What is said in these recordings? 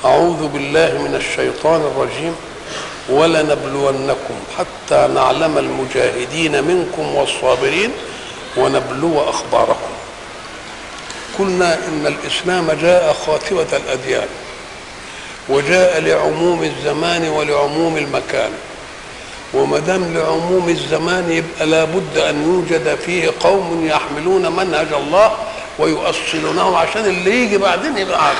أعوذ بالله من الشيطان الرجيم ولنبلونكم حتى نعلم المجاهدين منكم والصابرين ونبلو أخباركم قلنا إن الإسلام جاء خاتمة الأديان وجاء لعموم الزمان ولعموم المكان وما دام لعموم الزمان يبقى لابد ان يوجد فيه قوم يحملون منهج الله ويؤصلونه عشان اللي يجي بعدين يبقى عارف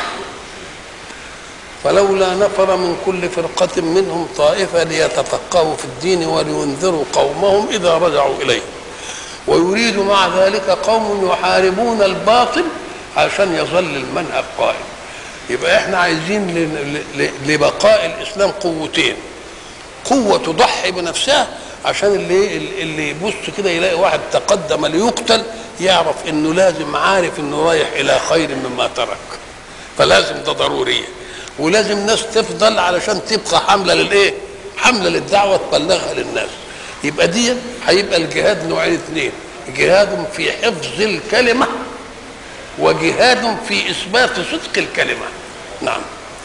فلولا نفر من كل فرقة منهم طائفة ليتفقهوا في الدين ولينذروا قومهم إذا رجعوا إليه ويريد مع ذلك قوم يحاربون الباطل عشان يظل المنهج قائم يبقى احنا عايزين لبقاء الاسلام قوتين قوه تضحي بنفسها عشان اللي اللي يبص كده يلاقي واحد تقدم ليقتل يعرف انه لازم عارف انه رايح الى خير مما ترك فلازم ده ضروريه ولازم ناس تفضل علشان تبقى حمله للايه؟ حمله للدعوه تبلغها للناس يبقى دي هيبقى الجهاد نوعين اثنين جهاد في حفظ الكلمه وجهاد في اثبات صدق الكلمه نعم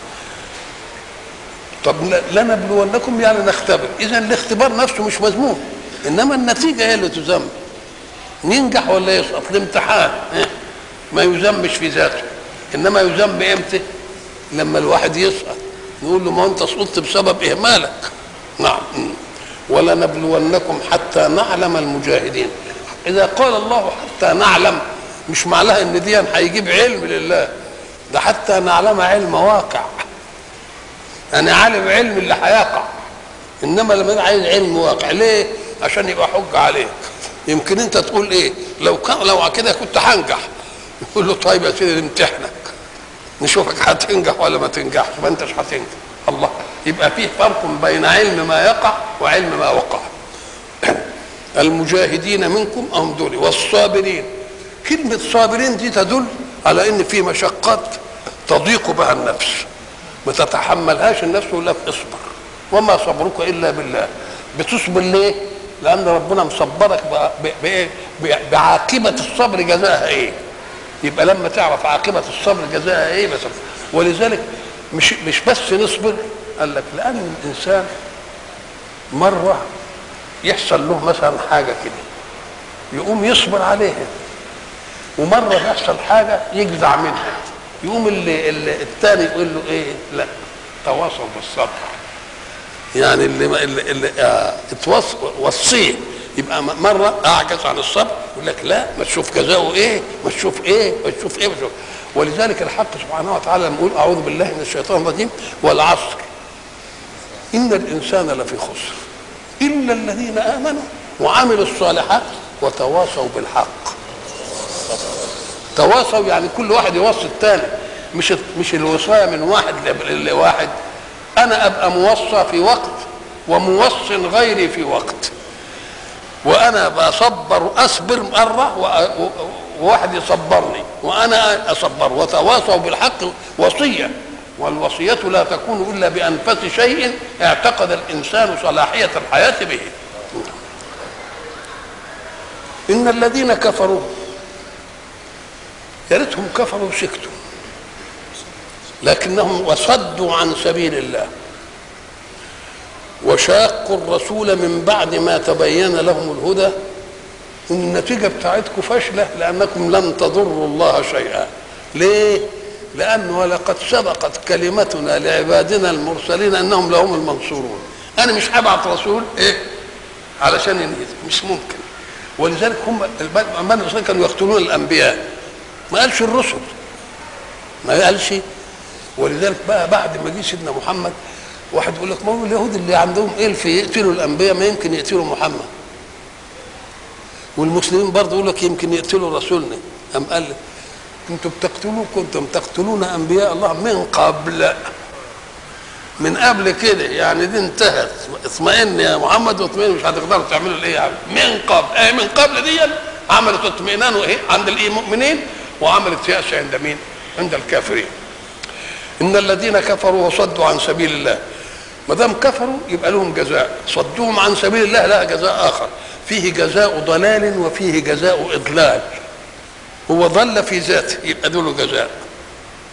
طب لنبلونكم يعني نختبر اذا الاختبار نفسه مش مذموم انما النتيجه هي اللي تذم ننجح ولا يسقط الامتحان ما يذمش في ذاته انما يذم امتى لما الواحد يسقط نقول له ما انت سقطت بسبب اهمالك نعم ولنبلونكم حتى نعلم المجاهدين اذا قال الله حتى نعلم مش معناها ان دي هيجيب علم لله ده حتى نعلم علم واقع انا عالم علم اللي هيقع انما لما انا عايز علم واقع ليه عشان يبقى حجه عليك يمكن انت تقول ايه لو كان لو كده كنت هنجح يقول له طيب يا سيدي نمتحنك نشوفك هتنجح ولا ما تنجحش ما انتش هتنجح الله يبقى فيه فرق بين علم ما يقع وعلم ما وقع المجاهدين منكم هم دول والصابرين كلمة صابرين دي تدل على ان في مشقات تضيق بها النفس ما تتحملهاش النفس يقول لك اصبر وما صبرك الا بالله بتصبر ليه؟ لان ربنا مصبرك بايه؟ بعاقبة الصبر جزاها ايه؟ يبقى لما تعرف عاقبة الصبر جزاها ايه بس ولذلك مش مش بس نصبر قال لك لان الانسان مرة يحصل له مثلا حاجة كده يقوم يصبر عليها ومره يحصل حاجه يجزع منها يقوم اللي, اللي الثاني يقول له ايه لا تواصل بالصبر يعني اللي اللي, اللي آه وصيه يبقى مره اعجز عن الصبر يقول لك لا ما تشوف جزاؤه ايه ما تشوف ايه ما تشوف ايه ما تشوف ولذلك الحق سبحانه وتعالى لما يقول اعوذ بالله من الشيطان الرجيم والعصر ان الانسان لفي خسر الا الذين امنوا وعملوا الصالحات وتواصوا بالحق تواصوا يعني كل واحد يوصي الثاني مش مش الوصايه من واحد لواحد انا ابقى موصى في وقت وموص غيري في وقت وانا بصبر اصبر مره وواحد يصبرني وانا اصبر وتواصوا بالحق وصيه والوصيه لا تكون الا بانفس شيء اعتقد الانسان صلاحيه الحياه به ان الذين كفروا يا ريتهم كفروا وسكتوا لكنهم وصدوا عن سبيل الله وشاقوا الرسول من بعد ما تبين لهم الهدى النتيجه بتاعتكم فاشله لانكم لم تضروا الله شيئا ليه لانه ولقد سبقت كلمتنا لعبادنا المرسلين انهم لهم المنصورون انا مش هبعت رسول ايه علشان ينهي مش ممكن ولذلك هم الرسول كانوا يقتلون الانبياء ما قالش الرسل ما قالش ولذلك بقى بعد ما جه سيدنا محمد واحد يقول لك ما هو اليهود اللي عندهم الف يقتلوا الانبياء ما يمكن يقتلوا محمد والمسلمين برضه يقول لك يمكن يقتلوا رسولنا قام قال لك انتم بتقتلوا كنتم تقتلون انبياء الله من قبل من قبل كده يعني دي انتهت اطمئن يا محمد واطمئن مش هتقدروا تعملوا الايه يعني من قبل ايه من قبل دي عملت اطمئنان وايه عند المؤمنين وعملت يأس عند مين؟ عند الكافرين. إن الذين كفروا وصدوا عن سبيل الله ما دام كفروا يبقى لهم جزاء، صدوهم عن سبيل الله لها جزاء آخر، فيه جزاء ضلال وفيه جزاء إضلال. هو ضل في ذاته يبقى له جزاء.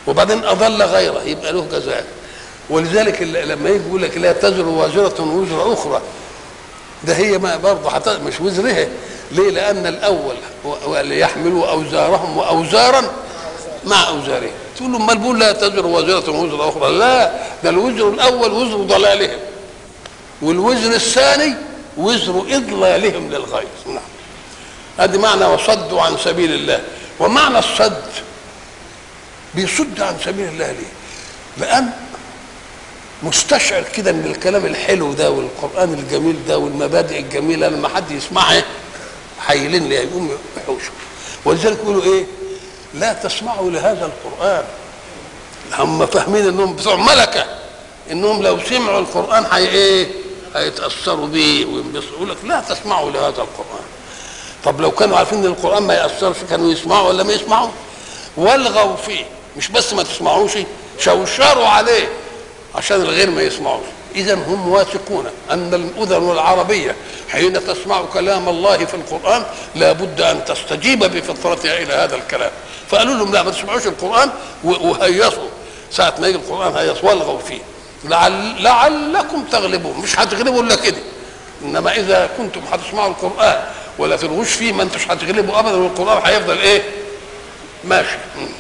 وبعدين اضل غيره يبقى له جزاء ولذلك ال- لما يجي يقول لك لا تزر وازره وزر اخرى ده هي ما برضه حتى مش وزرها ليه؟ لان الاول و- ليحملوا اوزارهم واوزارا مع اوزارهم تقول له امال بيقول لا تزر وازره وزر اخرى لا ده الوزر الاول وزر ضلالهم والوزر الثاني وزر اضلالهم للغير نعم ادي معنى وصدوا عن سبيل الله ومعنى الصد بيصد عن سبيل الله ليه لان مستشعر كده من الكلام الحلو ده والقران الجميل ده والمبادئ الجميله لما حد يسمعها حيلين ليه يقوم يحوشه ولذلك يقولوا ايه لا تسمعوا لهذا القران هم فاهمين انهم بتوع ملكه انهم لو سمعوا القران هي ايه هيتاثروا بيه وينبسطوا يقول لك لا تسمعوا لهذا القران طب لو كانوا عارفين ان القران ما ياثرش كانوا يسمعوا ولا ما يسمعوا والغوا فيه مش بس ما تسمعوش شوشروا عليه عشان الغير ما يسمعوش اذا هم واثقون ان الاذن العربيه حين تسمع كلام الله في القران لابد ان تستجيب بفطرتها الى هذا الكلام فقالوا لهم لا ما تسمعوش القران و- وهيصوا ساعه ما يجي القران هيصوا والغوا فيه لعل لعلكم تغلبون مش هتغلبوا الا كده انما اذا كنتم هتسمعوا القران ولا تلغوش فيه ما انتوش هتغلبوا ابدا والقران هيفضل ايه ماشي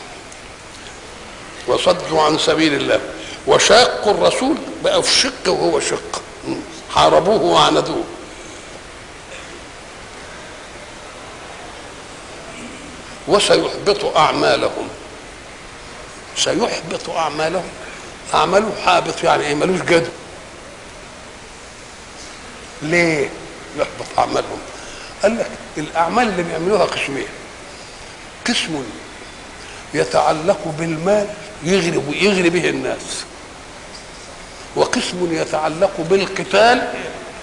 وصدوا عن سبيل الله وشاقوا الرسول بقى في شق وهو شق حاربوه وعاندوه وسيحبط اعمالهم سيحبط اعمالهم اعماله حابط يعني ايه ملوش جدوى ليه يحبط اعمالهم قال لك الاعمال اللي بيعملوها قسمين قسم يتعلق بالمال يغري يغري به الناس وقسم يتعلق بالقتال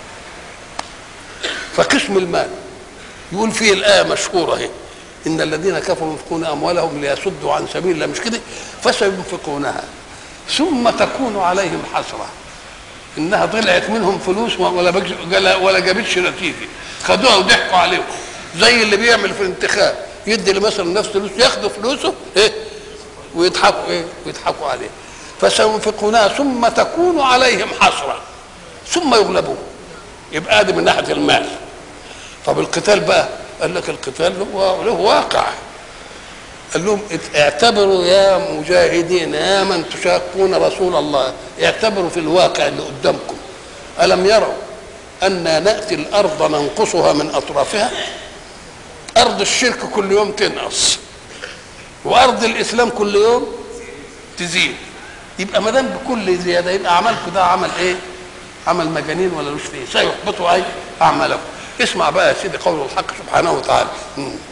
فقسم المال يقول فيه الآية مشهورة اهي إن الذين كفروا ينفقون أموالهم ليصدوا عن سبيل الله مش كده فسينفقونها ثم تكون عليهم حسرة إنها طلعت منهم فلوس ولا بج- ولا جابتش نتيجة خدوها وضحكوا عليهم زي اللي بيعمل في الانتخاب يدي مثلا الناس فلوس ياخدوا فلوسه ايه ويضحكوا ايه ويضحكوا عليه فسينفقونها ثم تكون عليهم حسرة ثم يغلبون يبقى دي من ناحية المال طب القتال بقى قال لك القتال له له واقع قال لهم ات- اعتبروا يا مجاهدين يا من تشاقون رسول الله اعتبروا في الواقع اللي قدامكم ألم يروا أن نأتي الأرض ننقصها من أطرافها أرض الشرك كل يوم تنقص وأرض الإسلام كل يوم تزيد يبقى ما دام بكل زيادة يبقى عملكم ده عمل إيه؟ عمل مجانين ولا لوش فيه سيحبطوا أي أعمالكم اسمع بقى يا سيدي قول الحق سبحانه وتعالى م- م.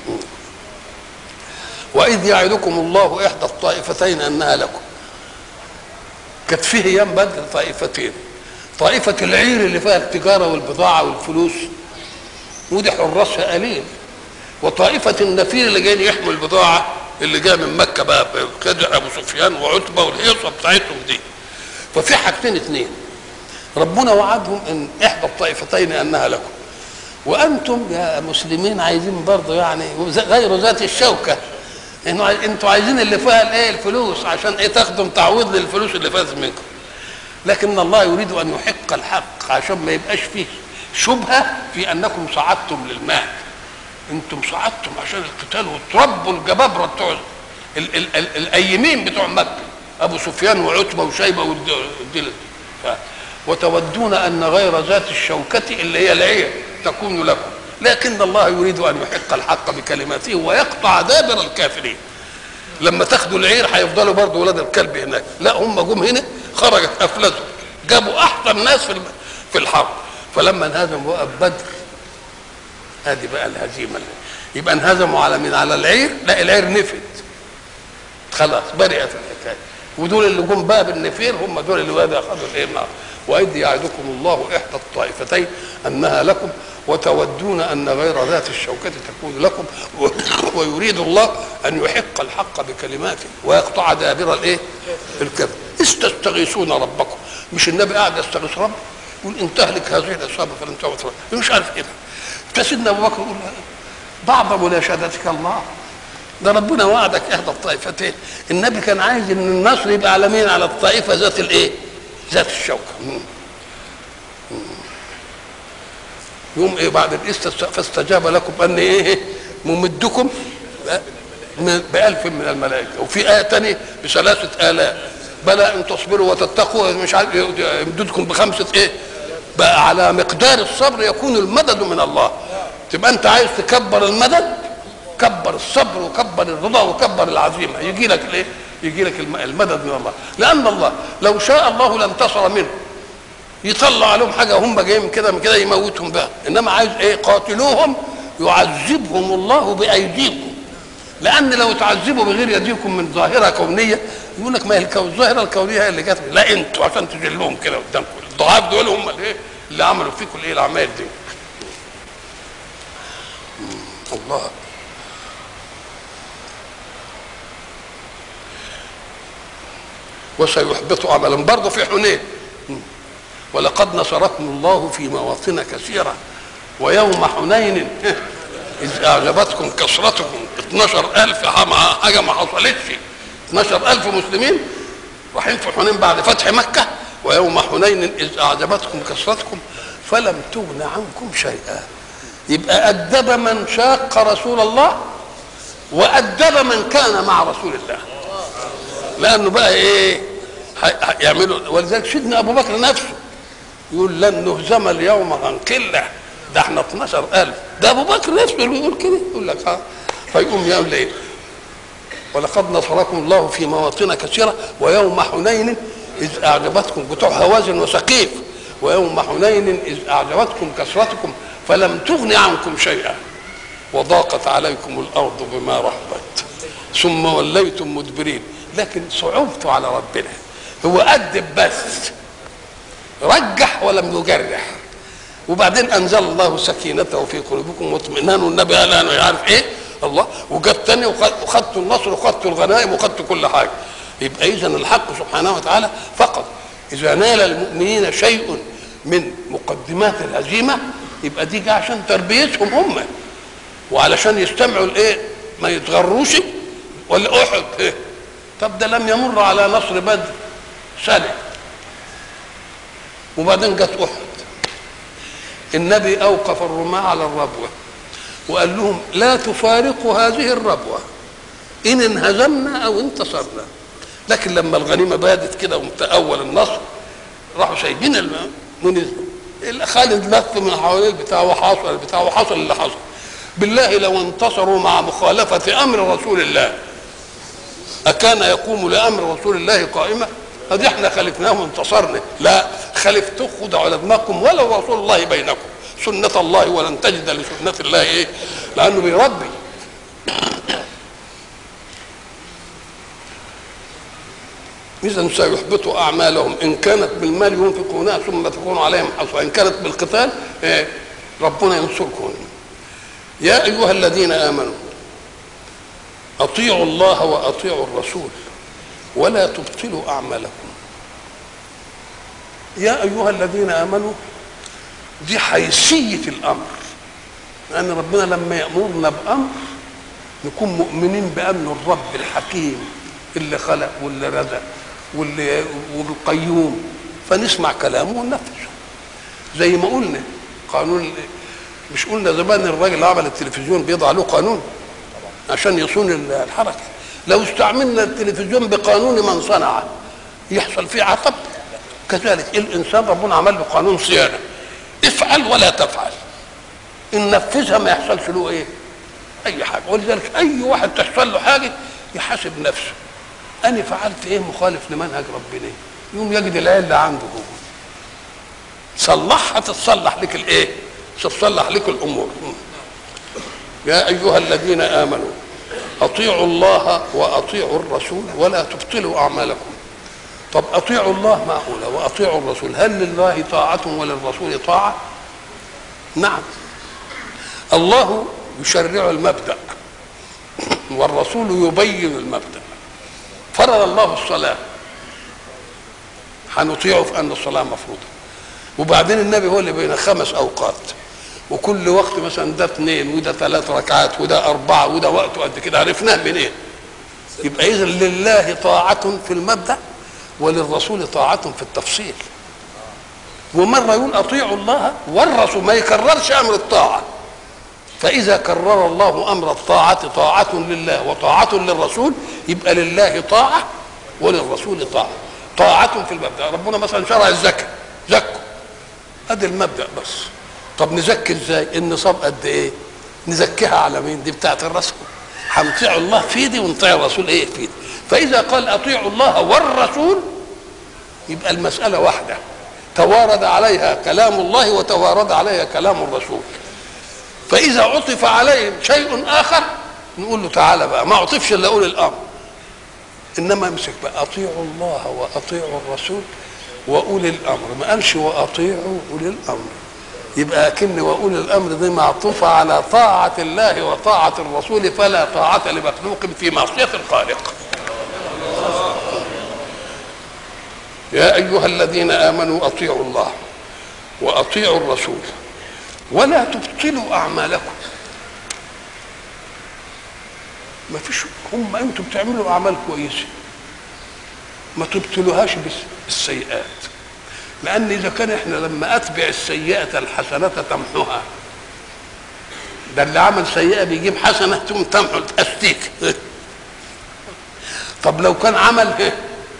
وإذ يعدكم الله إحدى الطائفتين أنها لكم كانت فيه أيام بدر طائفتين طائفة العير اللي فيها التجارة والبضاعة والفلوس ودي حراسها قليل وطائفة النفير اللي جايين يحموا البضاعة اللي جاية من مكة بقى كده أبو سفيان وعتبة والهيصة بتاعتهم دي ففي حاجتين اتنين ربنا وعدهم ان احدى الطائفتين انها لكم وانتم يا مسلمين عايزين برضه يعني غير ذات الشوكه انه عاي- انتوا عايزين اللي فيها الايه الفلوس عشان ايه تاخدوا تعويض للفلوس اللي فاتت منكم لكن الله يريد ان يحق الحق عشان ما يبقاش فيه شبهه في انكم صعدتم للمال انتم صعدتم عشان القتال وتربوا الجبابره بتوع ال- ال- ال- الايمين بتوع مكه ابو سفيان وعتبه وشيبه والدلة ف- وتودون ان غير ذات الشوكه اللي هي العير تكون لكم لكن الله يريد ان يحق الحق بكلماته ويقطع دابر الكافرين لما تاخدوا العير هيفضلوا برضه ولاد الكلب هناك لا هم جم هنا خرجت افلسوا جابوا احسن ناس في الم- في الحرب فلما انهزموا وقف بدر ادي بقى الهزيمه اللي. يبقى انهزموا على من على العير لا العير نفد خلاص برئت الحكايه ودول اللي جم بقى بالنفير هم دول اللي بقى اخذوا الايه النار واذ يعدكم الله احدى الطائفتين انها لكم وتودون ان غير ذات الشوكه تكون لكم و- ويريد الله ان يحق الحق بكلماته ويقطع دابر الايه؟ الكذب استستغيثون ربكم مش النبي قاعد يستغيث ربه يقول ان تهلك هذه الاصابه فلن تعود مش عارف ايه ده. فسيدنا ابو بكر يقول بعض مناشدتك الله ده ربنا وعدك احدى الطائفتين النبي كان عايز ان النصر يبقى على مين على الطائفه ذات الايه ذات الشوكه مم. مم. يوم ايه بعد الاستس فاستجاب لكم اني ايه ممدكم ب- بألف من الملائكة وفي آية تانية بثلاثة آلاف بلى إن تصبروا وتتقوا مش عارف يمددكم بخمسة إيه بقى على مقدار الصبر يكون المدد من الله تبقى أنت عايز تكبر المدد كبر الصبر وكبر الرضا وكبر العزيمة يجي لك الإيه يجي لك الم- المدد من الله لأن الله لو شاء الله لانتصر منه يطلع عليهم حاجه هم جايين كده من كده يموتهم بقى انما عايز ايه قاتلوهم يعذبهم الله بايديكم لان لو تعذبوا بغير يديكم من ظاهره كونيه يقول لك ما هي الكو- الظاهره الكونيه هي اللي جت لا انتوا عشان تجلوهم كده قدامكم الضعاف دول هم اللي ايه اللي عملوا فيكم الايه الاعمال دي مم. الله وسيحبط عملا برضه في حنين ولقد نصركم الله في مواطن كثيرة ويوم حنين إذ أعجبتكم كثرتكم 12000 حاجة ما حصلتش 12000 مسلمين رايحين في حنين بعد فتح مكة ويوم حنين إذ أعجبتكم كثرتكم فلم تغن عنكم شيئا يبقى أدب من شاق رسول الله وأدب من كان مع رسول الله لأنه بقى إيه يعملوا ولذلك سيدنا أبو بكر نفسه يقول لن نهزم اليوم عن قلة ده احنا 12000 ده ابو بكر نفسه اللي بيقول كده يقول لك ها فيقوم يعمل ايه ولقد نصركم الله في مواطن كثيره ويوم حنين اذ اعجبتكم بتوع هوازن وسقيف ويوم حنين اذ اعجبتكم كثرتكم فلم تغن عنكم شيئا وضاقت عليكم الارض بما رحبت ثم وليتم مدبرين لكن صعوبته على ربنا هو أدب بس رجح ولم يجرح وبعدين انزل الله سكينته في قلوبكم واطمئنان والنبي قال انا يعرف ايه الله وجت تاني وخدت النصر وخدت الغنائم وخدت كل حاجه يبقى اذا الحق سبحانه وتعالى فقط اذا نال المؤمنين شيء من مقدمات الهزيمه يبقى دي جه عشان تربيتهم هم وعلشان يستمعوا الايه ما يتغروش ولا احد إيه؟ طب ده لم يمر على نصر بدر سنه وبعدين جت احد النبي اوقف الرماة على الربوه وقال لهم لا تفارقوا هذه الربوه ان انهزمنا او انتصرنا لكن لما الغنيمه بادت كده ومتأول النصر راحوا سايبين الماء ونزلوا خالد لف من حوالين البتاع وحصل البتاع وحصل اللي حصل بالله لو انتصروا مع مخالفه امر رسول الله أكان يقوم لأمر رسول الله قائمة هذه احنا خلفناهم انتصرنا لا خلفتوا خدعوا على دماغكم ولو رسول الله بينكم سنة الله ولن تجد لسنة الله ايه لأنه بيربي إذا سيحبط أعمالهم إن كانت بالمال ينفقونها ثم تكون عليهم حصوى إن كانت بالقتال إيه ربنا ينصركم يا أيها الذين آمنوا اطيعوا الله واطيعوا الرسول ولا تبطلوا اعمالكم يا ايها الذين امنوا دي حيثيه الامر لان ربنا لما يامرنا بامر نكون مؤمنين بانه الرب الحكيم اللي خلق واللي رزق واللي والقيوم فنسمع كلامه وننفذه زي ما قلنا قانون مش قلنا زمان الراجل عمل التلفزيون بيضع له قانون عشان يصون الحركه لو استعملنا التلفزيون بقانون من صنعه يحصل فيه عطب كذلك الانسان ربنا عمل له قانون صيانه افعل ولا تفعل ان نفذها ما يحصلش له ايه اي حاجه ولذلك اي واحد تحصل له حاجه يحاسب نفسه انا فعلت ايه مخالف لمنهج ربنا يوم يجد العله عنده هو صلحها تتصلح لك الايه تتصلح لك الامور يا ايها الذين امنوا اطيعوا الله واطيعوا الرسول ولا تبطلوا اعمالكم طب اطيعوا الله معقوله واطيعوا الرسول هل لله طاعه وللرسول طاعه نعم الله يشرع المبدا والرسول يبين المبدا فرض الله الصلاه هنطيعه في ان الصلاه مفروضه وبعدين النبي هو اللي بين خمس اوقات وكل وقت مثلا ده اثنين وده ثلاث ركعات وده اربعه وده وقته قد كده عرفناه منين؟ إيه؟ يبقى اذا لله طاعة في المبدأ وللرسول طاعة في التفصيل ومرة يقول أطيعوا الله والرسول ما يكررش أمر الطاعة فإذا كرر الله أمر الطاعة طاعة لله وطاعة للرسول يبقى لله طاعة وللرسول طاعة طاعة في المبدأ ربنا مثلا شرع الزكاة زكوا ادي المبدأ بس طب نزكي ازاي النصاب قد ايه نزكيها على مين دي بتاعت الرسول هنطيع الله في دي ونطيع الرسول ايه في دي فاذا قال اطيعوا الله والرسول يبقى المساله واحده توارد عليها كلام الله وتوارد عليها كلام الرسول فاذا عطف عليهم شيء اخر نقول له تعالى بقى ما عطفش الا اولي الامر انما امسك بقى اطيعوا الله واطيعوا الرسول واولي الامر ما قالش واطيعوا اولي الامر يبقى اكن واولي الامر دي معطوفه على طاعه الله وطاعه الرسول فلا طاعه لمخلوق في معصيه الخالق يا ايها الذين امنوا اطيعوا الله واطيعوا الرسول ولا تبطلوا اعمالكم ما فيش هم انتم بتعملوا اعمال كويسه ما تبطلوهاش بالسيئات لان اذا كان احنا لما اتبع السيئه الحسنه تمحوها ده اللي عمل سيئه بيجيب حسنه تقوم تمحو تستيك طب لو كان عمل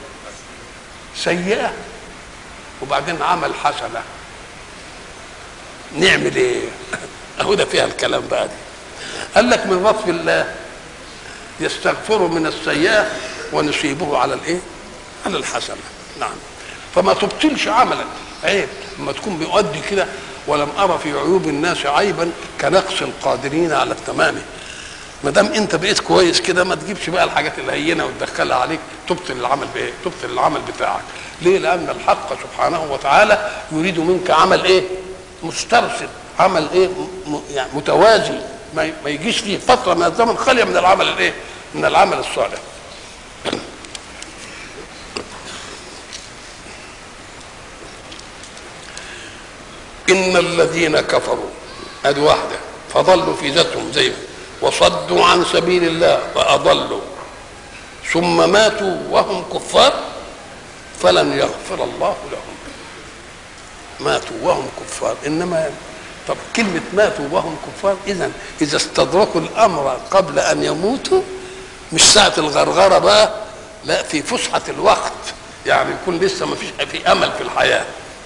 سيئه وبعدين عمل حسنه نعمل ايه اهو ده فيها الكلام بقى دي قال لك من لطف الله يستغفر من السيئه ونصيبه على الايه على الحسنه نعم فما تبطلش عملك عيب لما تكون بيؤدي كده ولم ارى في عيوب الناس عيبا كنقص القادرين على التمام ما دام انت بقيت كويس كده ما تجيبش بقى الحاجات الهينه وتدخلها عليك تبطل العمل بايه؟ تبطل العمل بتاعك. ليه؟ لان الحق سبحانه وتعالى يريد منك عمل ايه؟ مسترسل، عمل ايه؟ م... يعني متوازي ما, ما يجيش فيه فتره من الزمن خاليه من العمل الايه؟ من العمل الصالح. ان الذين كفروا ادي واحده فضلوا في ذاتهم زي وصدوا عن سبيل الله فاضلوا ثم ماتوا وهم كفار فلن يغفر الله لهم ماتوا وهم كفار انما طب كلمة ماتوا وهم كفار إذا إذا استدركوا الأمر قبل أن يموتوا مش ساعة الغرغرة بقى لا في فسحة الوقت يعني يكون لسه ما فيش في أمل في الحياة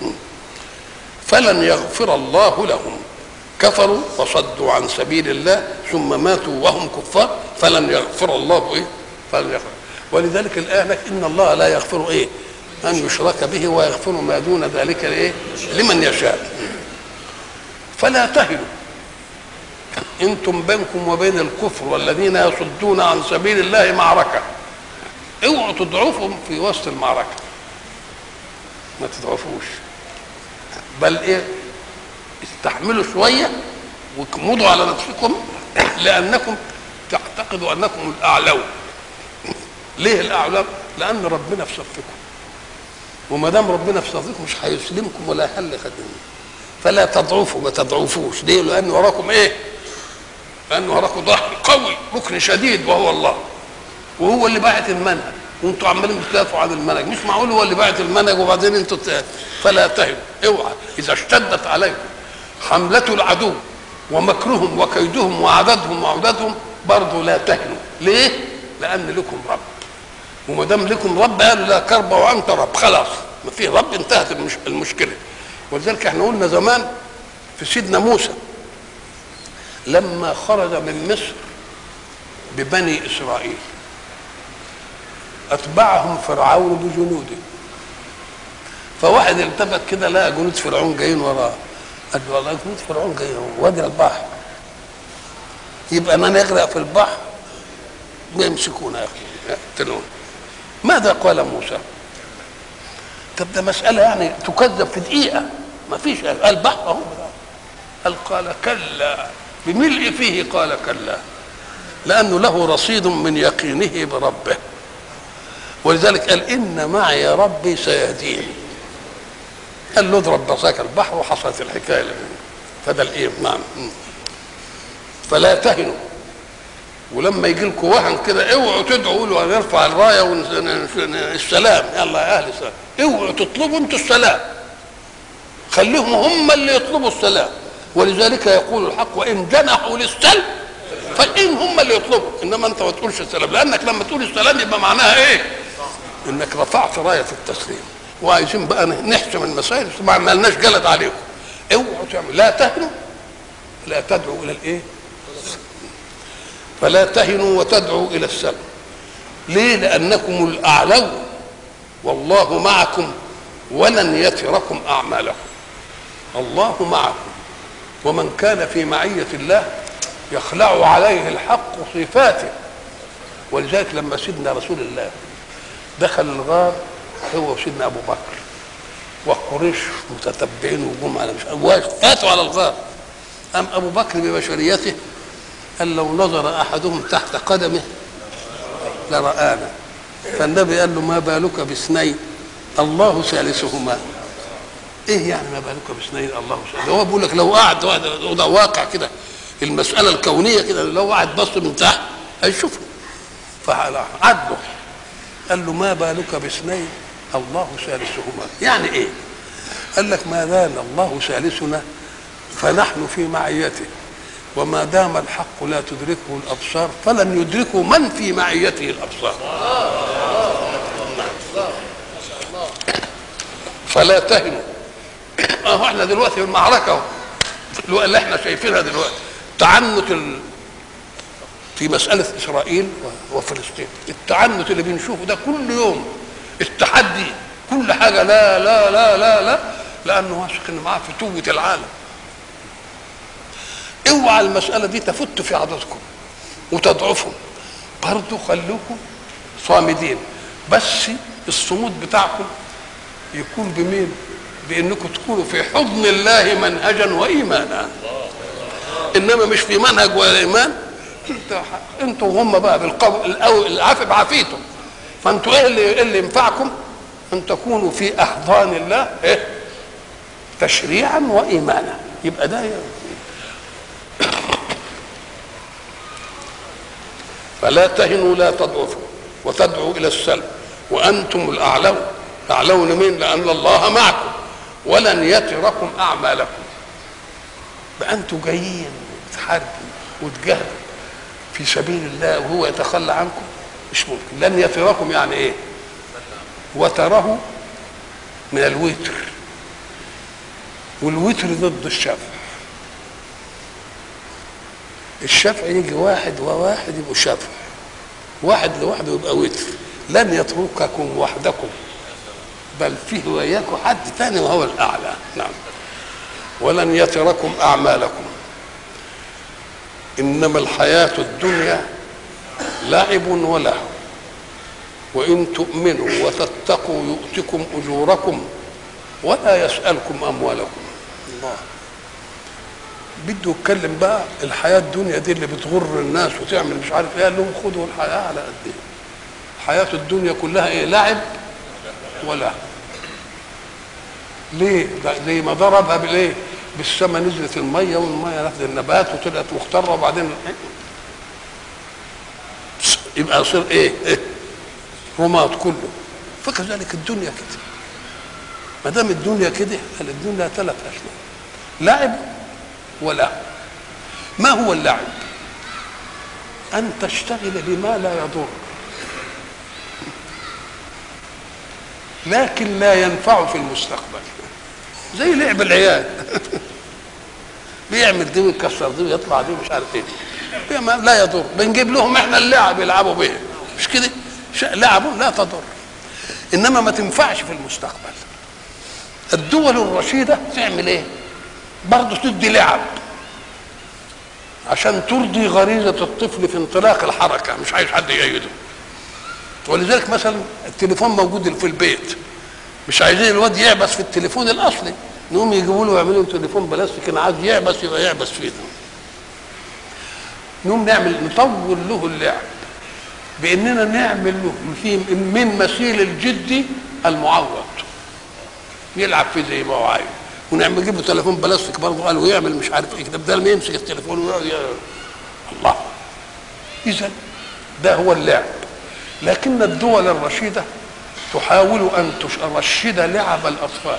فلن يغفر الله لهم كفروا وصدوا عن سبيل الله ثم ماتوا وهم كفار فلن يغفر الله ايه فلن يغفر ولذلك الآية لك إن الله لا يغفر ايه أن يشرك به ويغفر ما دون ذلك ايه لمن يشاء فلا تهنوا انتم بينكم وبين الكفر والذين يصدون عن سبيل الله معركه اوعوا تضعفهم في وسط المعركه ما تضعفوش بل ايه استحملوا شويه واكمدوا على نفسكم لانكم تعتقدوا انكم الاعلون ليه الاعلون لان ربنا في صفكم وما دام ربنا في صفكم مش هيسلمكم ولا يحل خدمه فلا تضعفوا ما تضعفوش ليه لان وراكم ايه لان وراكم ظهر قوي ركن شديد وهو الله وهو اللي باعت المنهج وانتوا عمالين بتدافعوا عن المنهج مش معقول هو اللي باعت المنهج وبعدين انتوا فلا تهنوا اوعى اذا اشتدت عليكم حملة العدو ومكرهم وكيدهم وعددهم وعددهم برضه لا تهنوا ليه؟ لأن لكم رب وما دام لكم رب قالوا لا كرب وأنت رب خلاص ما في رب انتهت المش... المشكلة ولذلك احنا قلنا زمان في سيدنا موسى لما خرج من مصر ببني إسرائيل أتبعهم فرعون بجنوده فواحد التفت كده لقى جنود فرعون جايين وراه قال له والله جنود فرعون جايين وادي البحر يبقى انا نغرق في البحر ويمسكونا يقتلون ماذا قال موسى؟ طب ده مسألة يعني تكذب في دقيقة ما فيش البحر اهو قال قال كلا بملء فيه قال كلا لأنه له رصيد من يقينه بربه ولذلك قال إن معي ربي سيهديني قال له اضرب بصاك البحر وحصلت الحكايه اللي فده الايه نعم مم. فلا تهنوا ولما يجي لكم وهن كده اوعوا تدعوا له نرفع الرايه والسلام يلا يا اهل السلام اوعوا تطلبوا انتوا السلام خليهم هم اللي يطلبوا السلام ولذلك يقول الحق وان جنحوا للسلم فان هم اللي يطلبوا انما انت ما تقولش السلام لانك لما تقول السلام يبقى معناها ايه؟ انك رفعت رايه التسليم وعايزين بقى نحسم المسائل ما عملناش جلد عليكم اوعوا تعملوا لا تهنوا لا تدعوا الى الايه؟ فلا تهنوا وتدعوا الى السلم ليه؟ لانكم الاعلون والله معكم ولن يتركم اعمالكم الله معكم ومن كان في معيه الله يخلع عليه الحق صفاته ولذلك لما سيدنا رسول الله دخل الغار هو وسيدنا ابو بكر وقريش متتبعين وجم على مش فاتوا على الغار قام ابو بكر ببشريته قال لو نظر احدهم تحت قدمه لرآنا فالنبي قال له ما بالك باثنين الله ثالثهما ايه يعني ما بالك باثنين الله ثالث هو بيقول لك لو قعد وده واقع كده المساله الكونيه كده لو قعد بص من تحت هيشوفه فعدله قال له ما بالك باثنين الله ثالثهما يعني ايه قال لك ما دام الله ثالثنا فنحن في معيته وما دام الحق لا تدركه الابصار فلن يدركه من في معيته الابصار فلا تهنوا اهو احنا دلوقتي في المعركه اللي احنا شايفينها دلوقتي تعنت ال... في مسألة إسرائيل وفلسطين التعنت اللي بنشوفه ده كل يوم التحدي كل حاجة لا لا لا لا لا لأنه واثق إن معاه فتوة العالم اوعى المسألة دي تفت في عضدكم وتضعفهم برضه خلوكم صامدين بس الصمود بتاعكم يكون بمين؟ بانكم تكونوا في حضن الله منهجا وايمانا انما مش في منهج ولا ايمان انتوا وهم بقى بالقول العافي بعافيته فانتوا ايه اللي إيه اللي ينفعكم ان تكونوا في احضان الله ايه تشريعا وايمانا يبقى ده فلا تهنوا لا تضعفوا وتدعوا الى السلم وانتم الاعلون اعلون مين لان الله معكم ولن يتركم اعمالكم بقى انتم جايين تحاربوا وتجاهدوا في سبيل الله وهو يتخلى عنكم مش ممكن لن يتركم يعني ايه وتره من الوتر والوتر ضد الشفع الشفع يجي واحد وواحد يبقوا شفع واحد لوحده يبقى وتر لن يترككم وحدكم بل فيه وإياكم حد ثاني وهو الأعلى نعم ولن يتركم أعمالكم إنما الحياة الدنيا لعب ولهو وإن تؤمنوا وتتقوا يؤتكم أجوركم ولا يسألكم أموالكم الله بده يتكلم بقى الحياة الدنيا دي اللي بتغر الناس وتعمل مش عارف ايه قال لهم خدوا الحياة على قد ايه الحياة الدنيا كلها ايه لعب ولا ليه ده زي ما ضربها بالايه بالسما نزلت الميه والميه نفذ النبات وطلعت مختره وبعدين يبقى يصير ايه, إيه؟ رماد كله فكذلك الدنيا كده ما دام الدنيا كده قال الدنيا ثلاث اشياء لعب ولعب ما هو اللعب ان تشتغل بما لا يضر لكن لا ينفع في المستقبل زي لعب العيال بيعمل دي ويكسر دي ويطلع دي مش عارف ايه لا يضر بنجيب لهم احنا اللعب يلعبوا به مش كده لعبوا لا تضر انما ما تنفعش في المستقبل الدول الرشيدة تعمل ايه برضه تدي لعب عشان ترضي غريزة الطفل في انطلاق الحركة مش عايز حد يأيده ولذلك مثلا التليفون موجود في البيت مش عايزين الواد يعبس في التليفون الاصلي نقوم يجيبوا له يعملوا له تليفون بلاستيك انا عايز يعبس يبقى يعبس فيه نقوم نعمل نطول له اللعب باننا نعمل له في من مثيل الجدي المعوض يلعب فيه زي ما هو عايز ونعمل نجيب له تليفون بلاستيك برضه قال ويعمل مش عارف ايه كده بدل ما يمسك التليفون ويقعد ي- الله اذا ده هو اللعب لكن الدول الرشيده تحاول ان ترشد لعب الاطفال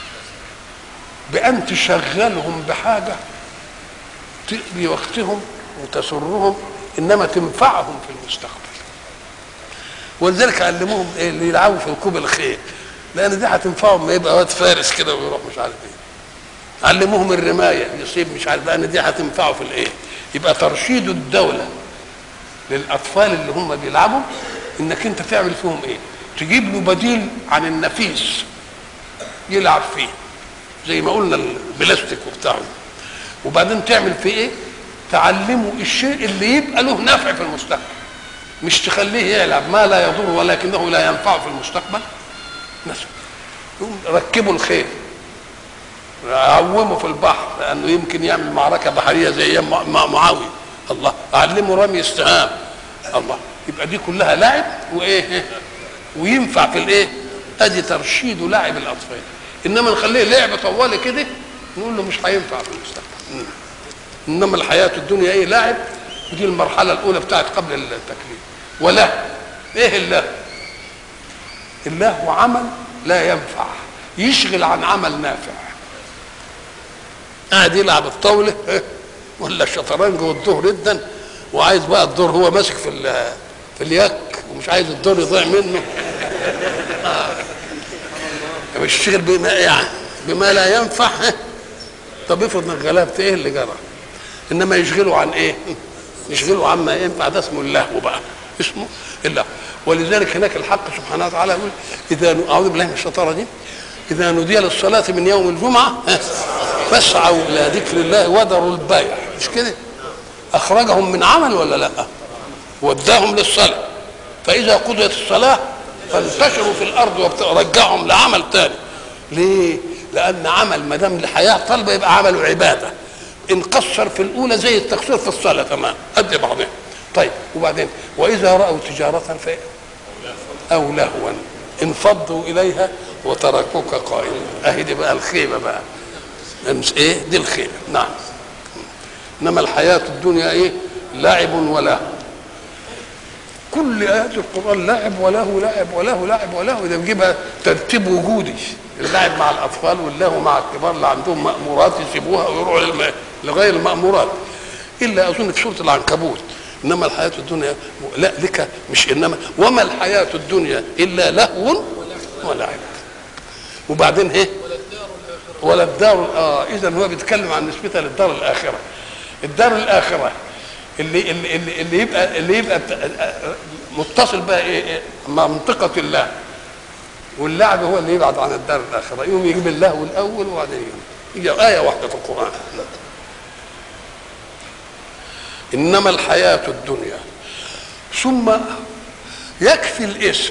بان تشغلهم بحاجه تقضي وقتهم وتسرهم انما تنفعهم في المستقبل ولذلك علموهم ايه اللي يلعبوا في ركوب الخيل لان دي هتنفعهم ما يبقى واد فارس كده ويروح مش عارف ايه علموهم الرمايه يصيب مش عارف لان دي هتنفعه في الايه يبقى ترشيد الدوله للاطفال اللي هم بيلعبوا انك انت تعمل فيهم ايه تجيب له بديل عن النفيس يلعب فيه زي ما قلنا البلاستيك وبتاعه وبعدين تعمل فيه ايه تعلمه الشيء اللي يبقى له نفع في المستقبل مش تخليه يلعب ما لا يضر ولكنه لا ينفعه في المستقبل مثلا يقوم ركبوا الخيل عومه في البحر لانه يمكن يعمل معركه بحريه زي ايام مع- مع معاويه الله علمه رمي السهام الله يبقى دي كلها لعب وايه وينفع في الايه ادي ترشيد لعب الاطفال انما نخليه لعب طوالي كده نقول له مش هينفع في المستقبل انما الحياه الدنيا ايه لعب ودي المرحله الاولى بتاعت قبل التكليف وله ايه الله الله عمل لا ينفع يشغل عن عمل نافع قاعد يلعب الطاوله إيه؟ ولا الشطرنج والدور جدا وعايز بقى الدور هو ماسك في ال- في اليك ومش عايز الدور يضيع منه آه. يشتغل بما يعني بما لا ينفع إيه؟ طب افرض انك غلبت ايه اللي جرى انما يشغلوا عن ايه يشغلوا عما ينفع ده اسمه اللهو بقى اسمه اللهو ولذلك هناك الحق سبحانه وتعالى يقول اذا ن- اعوذ بالله من الشيطان الرجيم اذا نودي للصلاه من يوم الجمعه ها، فاسعوا الى ذكر الله وذروا البيع مش كده اخرجهم من عمل ولا لا وداهم للصلاه فاذا قضيت الصلاه فانتشروا في الارض وابت- ورجعهم لعمل تاني ليه لان عمل ما دام الحياه طالبه يبقى عمله عباده ان قصر في الاولى زي التقصير في الصلاه تمام قد بعضها طيب وبعدين واذا راوا تجاره ف او لهوا انفضوا اليها وتركوك قائما اهي دي بقى الخيبه بقى أمس ايه دي الخيبه نعم انما الحياه الدنيا ايه لعب ولهو كل ايات القران لعب وله لعب وله لعب وله ده بيجيبها ترتيب وجودي اللعب مع الاطفال واللهو مع الكبار اللي عندهم مامورات يسيبوها ويروحوا للم... لغير المامورات الا اظن في سوره العنكبوت انما الحياه الدنيا لا لك مش انما وما الحياه الدنيا الا لهو ولعب وبعدين ايه ولا الدار اه اذا هو بيتكلم عن نسبتها للدار الاخره الدار الاخره اللي اللي اللي, اللي يبقى اللي يبقى بت- متصل بقى ايه, إيه مع منطقه الله واللعب هو اللي يبعد عن الدار الاخره يقوم يجيب اللهو الاول وبعدين يجي يجي ايه واحده في القران انما الحياه الدنيا ثم يكفي الاسم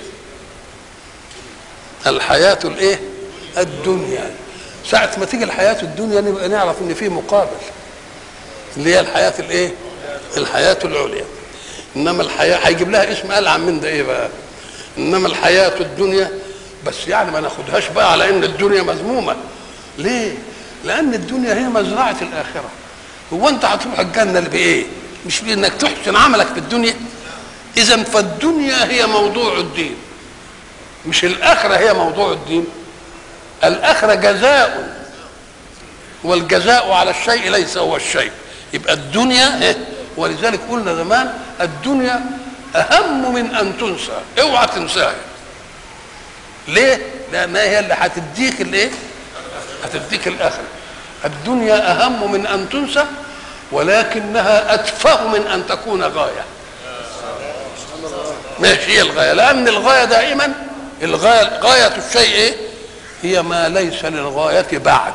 الحياه الايه الدنيا ساعة ما تيجي الحياة الدنيا نبقى نعرف ان في مقابل اللي هي الحياة الايه الحياة العليا انما الحياة هيجيب لها اسم ألعن من ده ايه بقى انما الحياة الدنيا بس يعني ما ناخدهاش بقى على ان الدنيا مذمومة ليه لان الدنيا هي مزرعة الاخرة هو انت هتروح الجنة بايه مش بانك تحسن عملك في الدنيا اذا فالدنيا هي موضوع الدين مش الاخرة هي موضوع الدين الآخرة جزاء والجزاء على الشيء ليس هو الشيء يبقى الدنيا إيه؟ ولذلك قلنا زمان الدنيا أهم من أن تنسى اوعى تنساها ليه؟ لأنها هي اللي هتديك الايه؟ هتديك الآخرة الدنيا أهم من أن تنسى ولكنها أتفه من أن تكون غاية ماشي هي الغاية لأن الغاية دائما الغاية غاية الشيء إيه؟ هي ما ليس للغاية بعد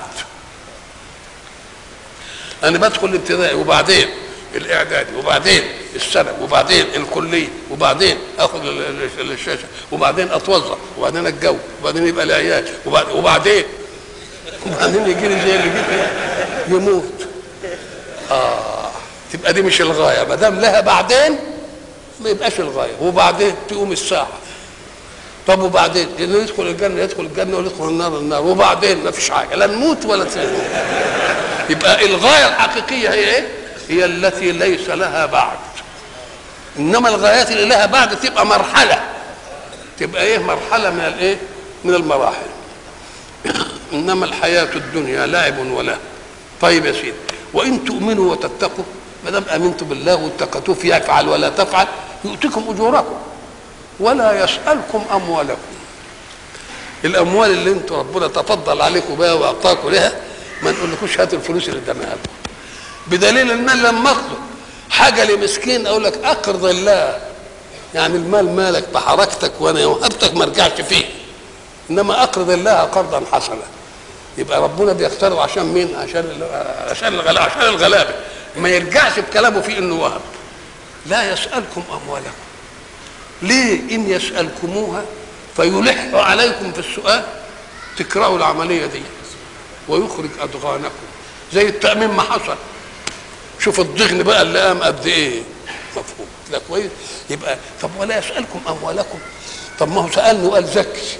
أنا بدخل الابتدائي وبعدين الإعدادي وبعدين الثانوي وبعدين الكلية وبعدين آخذ ال- ال- الشاشة وبعدين أتوظف وبعدين أتجوز وبعدين يبقى لي عيال وبعد- وبعدين وبعدين يجي لي زي اللي جيت يموت آه تبقى دي مش الغاية ما دام لها بعدين ما يبقاش الغاية وبعدين تقوم الساعة طب وبعدين اللي يدخل الجنه يدخل الجنه واللي يدخل النار النار وبعدين ما فيش حاجه لا نموت ولا تسلم يبقى الغايه الحقيقيه هي ايه؟ هي التي ليس لها بعد انما الغايات اللي لها بعد تبقى مرحله تبقى ايه مرحله من الايه من المراحل انما الحياه الدنيا لعب وله طيب يا سيدي وان تؤمنوا وتتقوا ما دام امنتم بالله واتقيتوه يفعل ولا تفعل يؤتكم اجوركم ولا يسالكم اموالكم الاموال اللي انتم ربنا تفضل عليكم بها واعطاكم لها ما نقولكوش هاتوا الفلوس اللي ادانا لكم بدليل ان انا لما اطلب حاجه لمسكين اقول لك اقرض الله يعني المال مالك بحركتك وانا وهبتك ما ارجعش فيه انما اقرض الله قرضا حسنا يبقى ربنا بيقترض عشان مين عشان عشان الغلابه عشان الغلابه ما يرجعش بكلامه في انه وهب لا يسالكم اموالكم ليه ان يسالكموها فيلح عليكم في السؤال تكرهوا العمليه دي ويخرج اضغانكم زي التامين ما حصل شوف الضغن بقى اللي قام قد ايه مفهوم ده كويس يبقى طب ولا يسالكم اموالكم طب ما هو سالني وقال زكي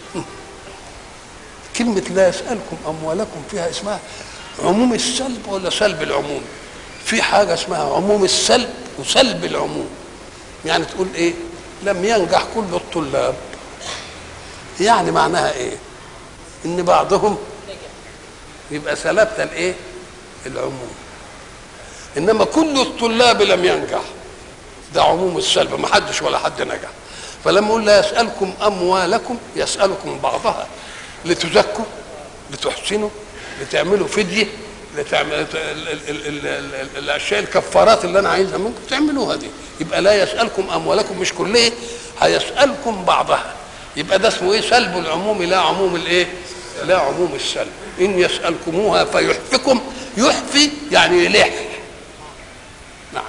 كلمة لا يسألكم أموالكم فيها اسمها عموم السلب ولا سلب العموم في حاجة اسمها عموم السلب وسلب العموم يعني تقول ايه لم ينجح كل الطلاب يعني معناها ايه ان بعضهم يبقى سلبت الايه العموم انما كل الطلاب لم ينجح ده عموم السلب ما حدش ولا حد نجح فلما يقول لا يسألكم أموالكم يسألكم بعضها لتزكوا لتحسنوا لتعملوا فدية لتعمل ال- ال- ال- ال- ال- الاشياء الكفارات اللي انا عايزها منكم تعملوها دي يبقى لا يسالكم اموالكم مش كلها هيسالكم بعضها يبقى ده اسمه ايه سلب العموم لا عموم الايه لا عموم السلب ان يسالكموها فيحفكم يحفي يعني يلح نعم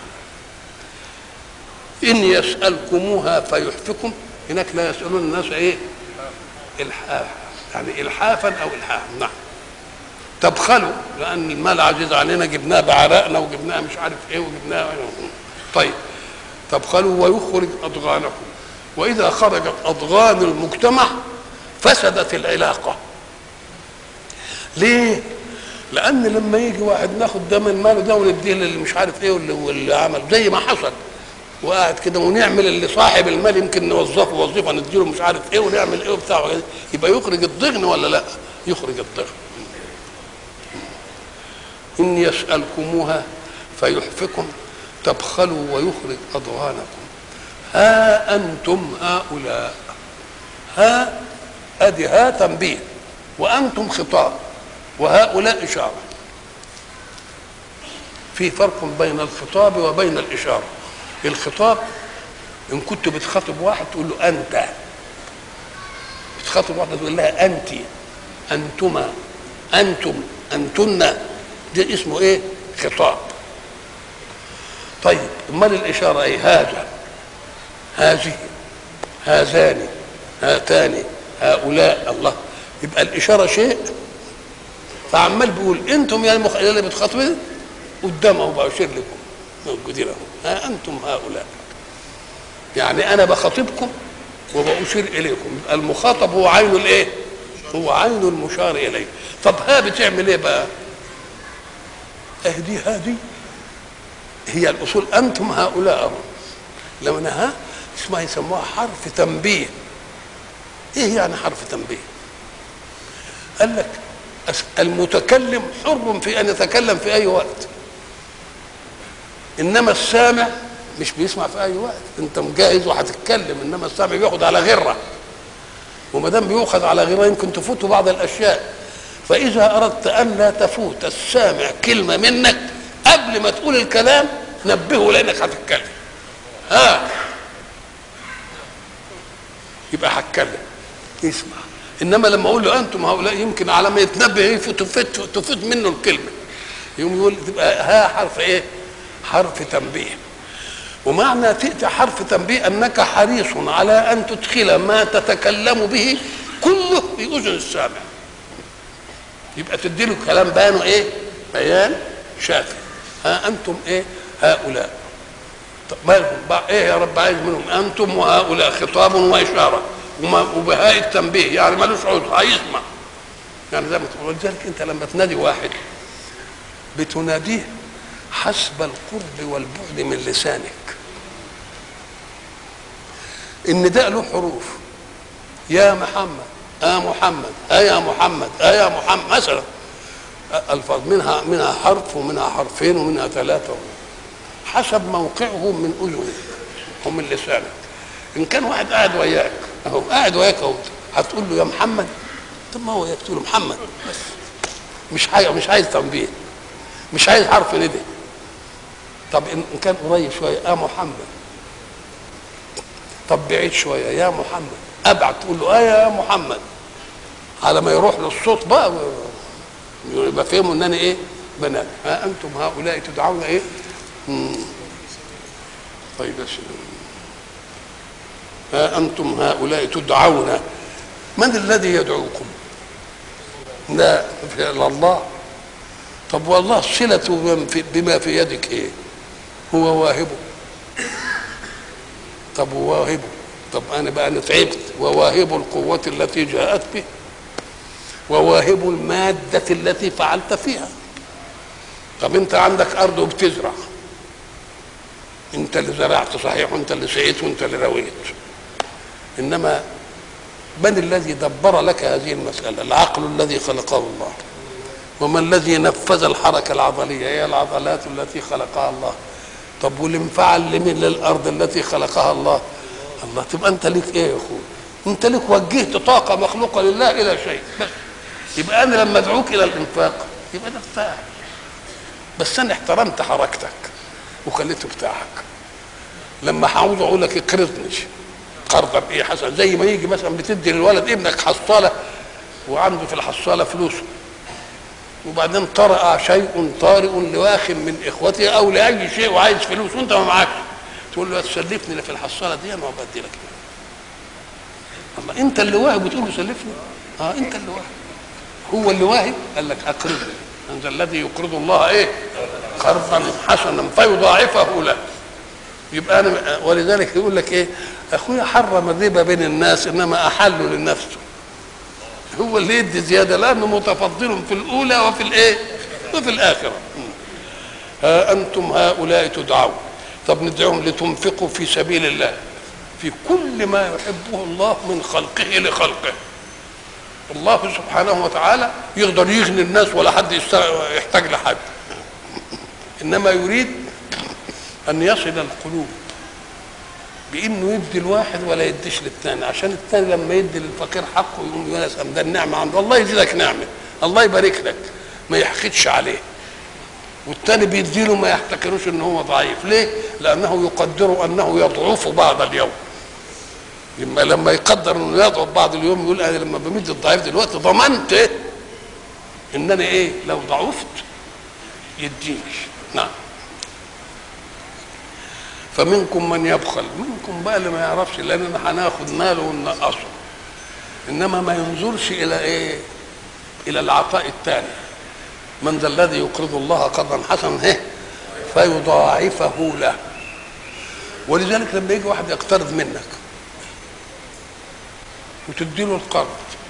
ان يسالكموها فيحفكم هناك لا يسالون الناس ايه الحاف يعني الحافا او الحاف نعم تبخلوا لان المال عزيز علينا جبناه بعرقنا وجبناه مش عارف ايه وجبناه طيب تبخلوا ويخرج اضغانكم واذا خرجت اضغان المجتمع فسدت العلاقه ليه لان لما يجي واحد ناخد ده من ماله ده ونديه للي مش عارف ايه واللي, واللي عمل زي ما حصل وقاعد كده ونعمل اللي صاحب المال يمكن نوظفه وظيفه نديله مش عارف ايه ونعمل ايه وبتاع يبقى يخرج الضغن ولا لا؟ يخرج الضغن إن يسألكموها فيحفكم تبخلوا ويخرج أضغانكم ها أنتم هؤلاء ها أدي ها تنبيه وأنتم خطاب وهؤلاء إشارة في فرق بين الخطاب وبين الإشارة الخطاب إن كنت بتخاطب واحد تقول له أنت بتخاطب واحدة تقول لها أنت أنتما أنتم أنتن ده اسمه ايه خطاب طيب امال الاشاره ايه هذا هذه هذان هاتان هؤلاء الله يبقى الاشاره شيء فعمال بيقول انتم يا المخ... اللي بتخاطبين قدامه بشير لكم موجودين اهو ها انتم هؤلاء يعني انا بخاطبكم وبأشير اليكم يبقى المخاطب هو عين الايه هو عين المشار اليه طب ها بتعمل ايه بقى اهدي هذه هي الاصول انتم هؤلاء هم لما ها اسمها يسموها حرف تنبيه ايه يعني حرف تنبيه قال لك المتكلم حر في ان يتكلم في اي وقت انما السامع مش بيسمع في اي وقت انت مجهز وهتتكلم انما السامع بياخد على غره وما دام بيؤخذ على غره يمكن تفوته بعض الاشياء فإذا أردت أن لا تفوت السامع كلمة منك قبل ما تقول الكلام نبهه لأنك هتتكلم ها يبقى هتكلم يسمع إنما لما أقول له أنتم هؤلاء يمكن على ما يتنبه يفوت تفوت, تفوت منه الكلمة يوم يقول تبقى ها حرف إيه؟ حرف تنبيه ومعنى تأتي حرف تنبيه أنك حريص على أن تدخل ما تتكلم به كله في أذن السامع يبقى تدي له كلام بيانه ايه بيان شافي ها انتم ايه هؤلاء طب مالهم بقى ايه يا رب عايز منهم انتم وهؤلاء خطاب واشاره وما وبهاء التنبيه يعني ملوش عذر هيسمع يعني زي ما تقول ولذلك انت لما تنادي واحد بتناديه حسب القرب والبعد من لسانك النداء له حروف يا محمد آ محمد آ يا محمد آ يا محمد مثلا الفاظ منها منها حرف ومنها حرفين ومنها ثلاثه حسب موقعه من اذنك ومن لسانك ان كان واحد قاعد وياك اهو قاعد وياك اهو هتقول له يا محمد طب ما هو وياك تقول له محمد بس مش عايز مش عايز تنبيه مش عايز حرف ندى طب ان كان قريب شويه يا محمد طب بعيد شويه يا محمد ابعد تقول له اه يا محمد على ما يروح للصوت بقى يبقى فهموا ان انا ايه بنات ها انتم هؤلاء تدعون ايه مم. طيب يا سيدي ها انتم هؤلاء تدعون من الذي يدعوكم لا الا الله طب والله صلة بما في يدك ايه هو واهبه طب وواهبه طب انا بقى انا تعبت وواهب القوة التي جاءت به وواهب المادة التي فعلت فيها طب انت عندك ارض وبتزرع انت اللي زرعت صحيح وانت اللي سقيت وانت اللي رويت انما من الذي دبر لك هذه المسألة العقل الذي خلقه الله وما الذي نفذ الحركة العضلية هي العضلات التي خلقها الله طب والانفعال لمن للأرض التي خلقها الله الله تبقى أنت ليك إيه يا أخوي أنت ليك وجهت طاقة مخلوقة لله إلى شيء بس يبقى أنا لما أدعوك إلى الإنفاق يبقى ده بتاعك بس أنا احترمت حركتك وخليته بتاعك لما هعوز أقول لك اقرضني قرضا بإيه حسن زي ما يجي مثلا بتدي للولد ابنك حصالة وعنده في الحصالة فلوسه وبعدين طرأ شيء طارئ لواخ من اخوته او لاي شيء وعايز فلوس وانت ما معكش تقول له تسلفني اللي في الحصاله دي انا بدي لك الله انت اللي واهب وتقول له سلفني اه انت اللي واهب هو اللي واهب قال لك اقرضني انت الذي يقرض الله ايه قرضا حسنا فيضاعفه له يبقى انا ولذلك يقول لك ايه اخويا حرم الربا بين الناس انما احله لنفسه هو اللي يدي زياده لانه متفضل في الاولى وفي الايه وفي الاخره ها انتم هؤلاء تدعون طب ندعوهم لتنفقوا في سبيل الله في كل ما يحبه الله من خلقه لخلقه الله سبحانه وتعالى يقدر يغني الناس ولا حد يحتاج لحد انما يريد ان يصل القلوب بانه يدي الواحد ولا يديش للثاني عشان الثاني لما يدي للفقير حقه يقوم يا سلام ده النعمه عند الله يزيدك نعمه الله يبارك لك ما يحقدش عليه والثاني بيديله ما يحتكروش ان هو ضعيف ليه لانه يقدر انه يضعف بعض اليوم لما لما يقدر انه يضعف بعض اليوم يقول انا لما بمد الضعيف دلوقتي ضمنت إيه؟ ان انا ايه لو ضعفت يديني نعم فمنكم من يبخل منكم بقى اللي ما يعرفش لاننا هناخد ماله وننقصه انما ما ينظرش الى ايه الى العطاء الثاني من ذا الذي يقرض الله قرضا حسنا ايه فيضاعفه له ولذلك لما يجي واحد يقترض منك وتدي له القرض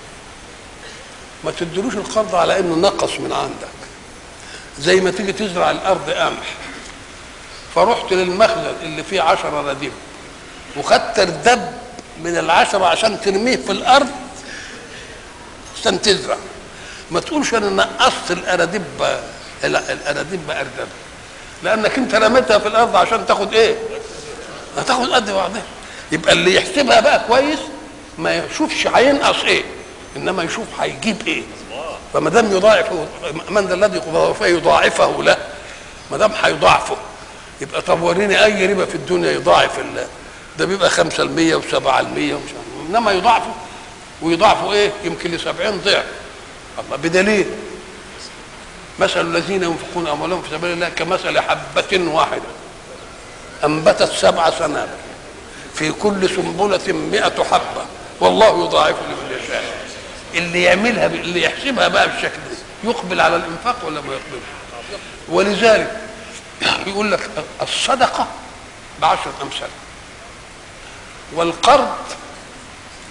ما تديلوش القرض على انه نقص من عندك زي ما تيجي تزرع الارض قمح فرحت للمخزن اللي فيه عشرة رديف وخدت الدب من العشرة عشان ترميه في الأرض عشان تزرع ما تقولش أنا نقصت الأراديب الأراديب أردب لأنك أنت رميتها في الأرض عشان تاخد إيه؟ هتاخد قد بعضها يبقى اللي يحسبها بقى كويس ما يشوفش هينقص إيه إنما يشوف هيجيب إيه فما دام يضاعف من ذا الذي يضاعفه له ما دام هيضاعفه يبقى طب وريني اي ربا في الدنيا يضاعف ال ده بيبقى 5% و7% ومش انما يضاعفوا ويضاعفوا ايه يمكن ل 70 ضعف الله بدليل مثل الذين ينفقون اموالهم في سبيل الله كمثل حبة واحدة أنبتت سبع سنابل في كل سنبلة مئة حبة والله يضاعف لمن يشاء اللي يعملها اللي يحسبها بقى بالشكل ده يقبل على الانفاق ولا ما يقبلش ولذلك يقول لك الصدقة بعشرة أمثال والقرض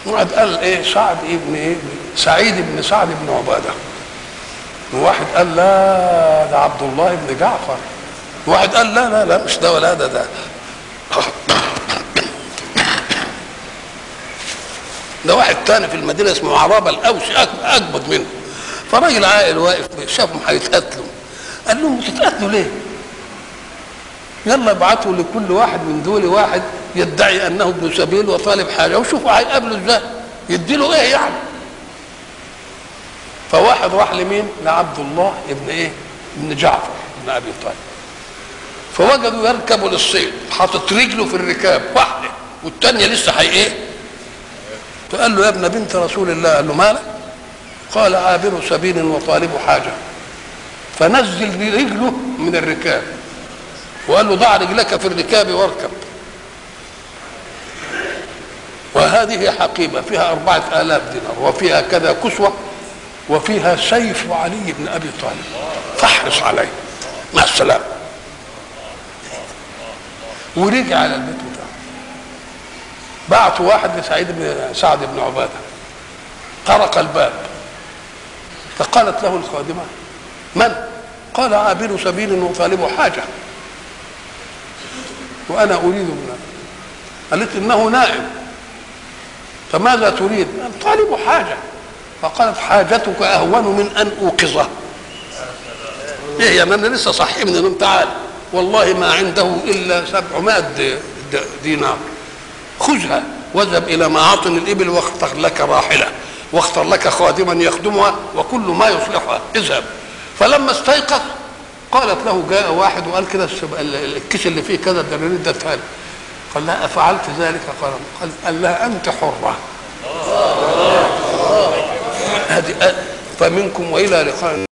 واحد قال ايه سعد ابن ايه سعيد بن سعد بن عباده وواحد قال لا ده عبد الله بن جعفر واحد قال لا لا لا مش ده ولا ده ده ده واحد تاني في المدينه اسمه عرابه الاوسي أك- اكبر منه فراجل عاقل واقف شافهم هيتقتلوا قال لهم تتقتلوا ليه؟ يلا ابعتوا لكل واحد من دول واحد يدعي انه ابن سبيل وطالب حاجه وشوفوا هيقابله ازاي يديله ايه يعني فواحد راح لمين لعبد الله ابن ايه ابن جعفر ابن ابي طالب فوجدوا يركبوا للصيد حاطط رجله في الركاب واحده والثانيه لسه هي ايه فقال له يا ابن بنت رسول الله قال له مالك قال عابر سبيل وطالب حاجه فنزل رجله من الركاب وقال له ضع رجلك في الركاب واركب وهذه حقيبة فيها أربعة آلاف دينار وفيها كذا كسوة وفيها سيف علي بن أبي طالب فاحرص عليه مع السلامة ورجع على البيت بتاعه بعتوا واحد لسعيد بن سعد بن عبادة طرق الباب فقالت له الخادمة من؟ قال عابر سبيل وطالب حاجة وأنا أريد منه قالت إنه نائم فماذا تريد؟ قال طالب حاجة فقالت حاجتك أهون من أن أوقظه إيه يعني أنا لسه صحي من النوم تعال والله ما عنده إلا سبعمائة د- د- دينار خذها واذهب إلى معاطن الإبل واختر لك راحلة واختر لك خادما يخدمها وكل ما يصلحها اذهب فلما استيقظ قالت له جاء واحد وقال كده السب- ال- الكيس اللي فيه كذا الدنانير ده تعالى قال لها أفعلت ذلك قال قال قال لها أنت حرة هذه فمنكم وإلى لقاء